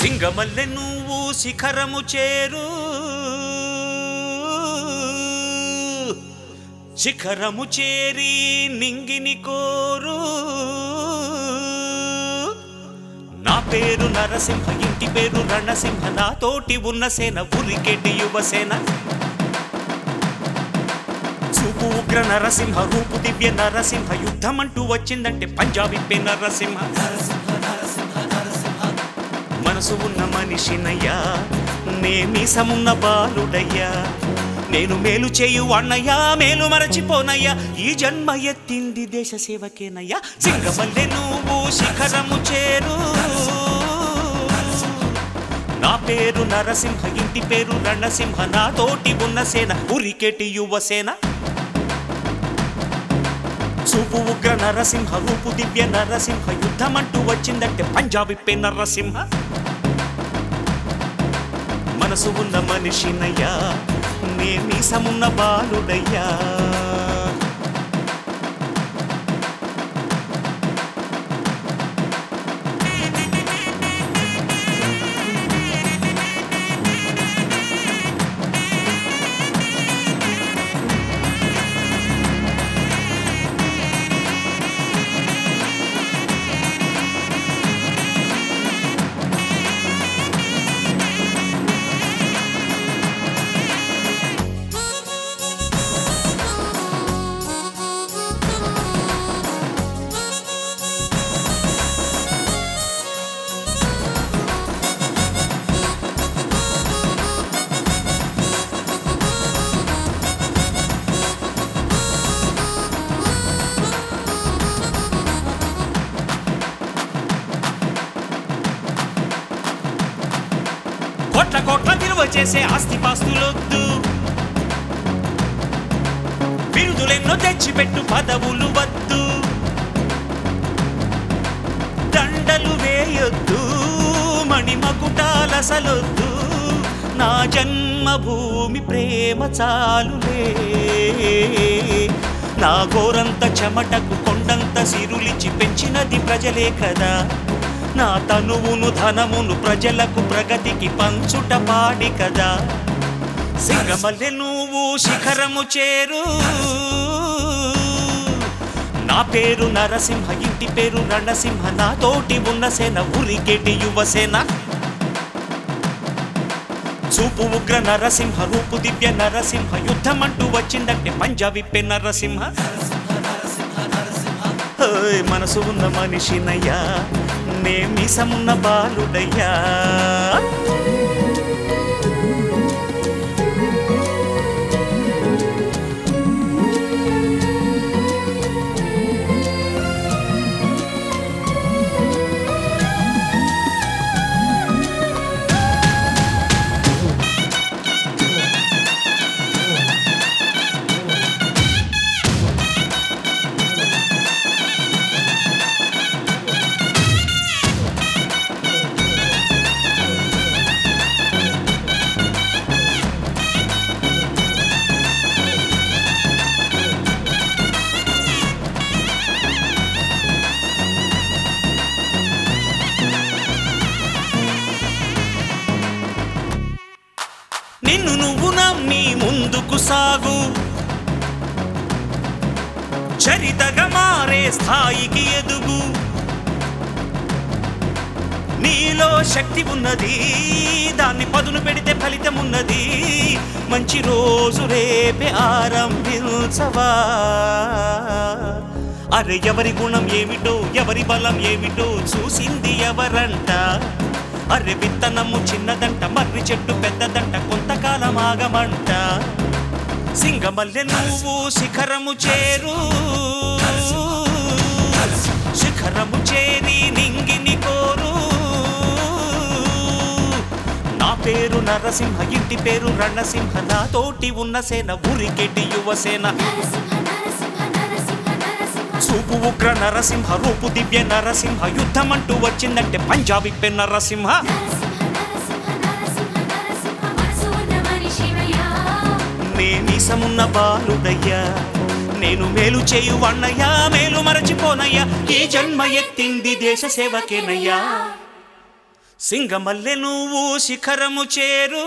సింగమల్లె నువ్వు శిఖరము చేరు శిఖరము చేరి నింగిని కోరు నా పేరు నరసింహ ఇంటి పేరు రణసింహ నా తోటి ఉన్న సేన ఉరికెటి యువసేన చూపు ఉగ్ర నరసింహ రూపు దివ్య నరసింహ యుద్ధం అంటూ వచ్చిందంటే పంజాబీ పే నరసింహ మనసు ఉన్న మనిషినయ్యా నేమీసమున్న బాలుడయ్యా నేను మేలు చేయు అన్నయ్యా మేలు మరచిపోనయ్యా ఈ జన్మ ఎత్తింది దేశ సేవకేనయ్యా సింగమల్లె నువ్వు శిఖరము చేరు నా పేరు నరసింహ ఇంటి పేరు రణసింహ నా తోటి ఉన్న సేన ఉరికెటి యువసేన చూపు ఉగ్ర నరసింహ రూపు దివ్య నరసింహ యుద్ధం అంటూ వచ్చిందంటే పంజాబీ పే నరసింహ మనసు ఉన్న మనిషినయ్యా నేమీసమున్న బాలుడయ్యా కోట్ల కోట్ల విలువ చేసే ఆస్తిపాస్తులొద్దు బిరుదులెన్నో తెచ్చిపెట్టు పదవులు వద్దు దండలు వేయొద్దు మణిమకుటాలసలొద్దు నా జన్మభూమి ప్రేమ చాలులే నా గోరంత చెమటకు కొండంత సిరులిచి పెంచినది ప్రజలే కదా నా తనువును ధనమును ప్రజలకు ప్రగతికి పంచుట పాడి కదా సింగమల్లె నువ్వు శిఖరము చేరు నా పేరు నరసింహ ఇంటి పేరు రణసింహ నా తోటి ఉన్న సేన ఉరికెటి యువసేన చూపు ఉగ్ర నరసింహ రూపు దివ్య నరసింహ యుద్ధం అంటూ వచ్చిందంటే పంజాబీ పే నరసింహ ఓయ్ మనసు ఉన్న మనిషినయ్యా నేమీసమున్న బాలుడయ్యా నిన్ను నువ్వు నమ్మి ముందుకు సాగు చరితగా మారే స్థాయికి ఎదుగు నీలో శక్తి ఉన్నది దాన్ని పదును పెడితే ఫలితం ఉన్నది మంచి రోజు రేపే ఆరంభించవా అరే ఎవరి గుణం ఏమిటో ఎవరి బలం ఏమిటో చూసింది ఎవరంట అరే విత్తనము చిన్నదంట మర్రి చెట్టు పెద్దదంట కొంతకాలం ఆగమంట సింగమల్లె నువ్వు శిఖరము చేరు శిఖరము చేరి నింగిని కోరు నా పేరు నరసింహ ఇంటి పేరు రణసింహ నా తోటి ఉన్న సేన ఉరికెటి యువసేన నరసింహ నరసింహ నరసింహ నరసింహ చూపు ఉగ్ర నరసింహ రూపు దివ్య నరసింహ యుద్ధం అంటూ వచ్చిందంటే పంజాబీ పె నరసింహ నరసింహ నరసింహ నరసింహ నరసింహ మనసు ఉన్న మనిషివయ్యా నేమీసమున్న బాలుడయ్యా నేను మేలు చేయు అన్నయ్యా మేలు మరచిపోనయ్యా ఈ జన్మ ఎత్తింది దేశ సేవకేనయ్యా సింగమల్లె నువ్వు శిఖరము చేరు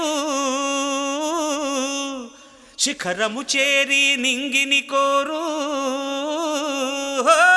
శిఖరము చేరి నింగిని కోరు హో!